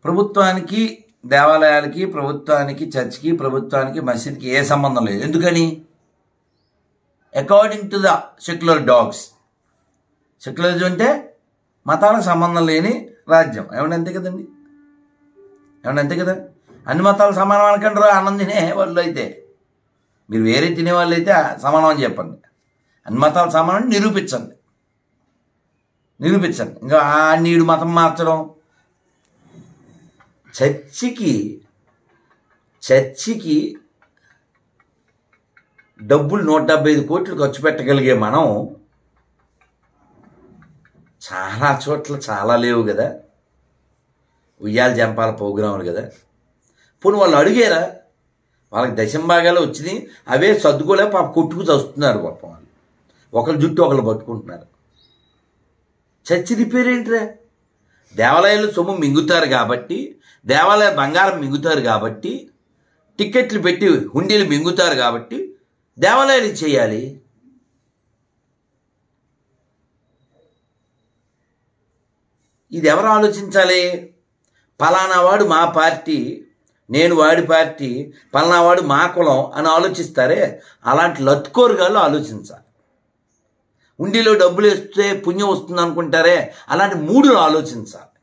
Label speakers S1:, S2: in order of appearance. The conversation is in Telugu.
S1: ప్రభుత్వానికి దేవాలయాలకి ప్రభుత్వానికి చర్చ్కి ప్రభుత్వానికి మసీద్కి ఏ సంబంధం లేదు ఎందుకని according to the secular dogs secularism అంటే మతాలకు సంబంధం లేని రాజ్యం ఏమన్నా అంతే కదండి ఏమన్నా అంతే కదా అన్ని మతాలు సమానం అనకండి అన్నం తినే వాళ్ళు అయితే మీరు వేరే తినేవాళ్ళు అయితే సమానం అని చెప్పండి అన్ని మతాలు సమానం నిరూపించండి నిరూపించండి ఇంకా ఆ నీడు మతం మార్చడం చర్చికి చర్చికి డబ్బులు నూట డెబ్బై ఐదు కోట్లు ఖర్చు పెట్టగలిగే మనం చాలా చోట్ల చాలా లేవు కదా ఉయ్యాల జంపాల ప్రోగ్రాములు కదా పోనీ వాళ్ళు అడిగారా వాళ్ళకి దశంభాగాలు వచ్చినాయి అవే సర్దుకోలే పాప కొట్టుకు చస్తున్నారు పాపం వాళ్ళు ఒకరి జుట్టు ఒకరు పట్టుకుంటున్నారు చర్చి రిపేర్ ఏంట్రా దేవాలయాలు సొమ్ము మింగుతారు కాబట్టి దేవాలయ బంగారం మింగుతారు కాబట్టి టిక్కెట్లు పెట్టి హుండీలు మింగుతారు కాబట్టి దేవాలయాలు చేయాలి ఇది ఎవరు ఆలోచించాలి పలానా వాడు మా పార్టీ నేను వాడి పార్టీ పలానా వాడు మా కులం అని ఆలోచిస్తారే అలాంటి లత్కోరుగాళ్ళు ఆలోచించాలి ఉండిలో డబ్బులు వేస్తే పుణ్యం వస్తుంది అనుకుంటారే అలాంటి మూడు ఆలోచించాలి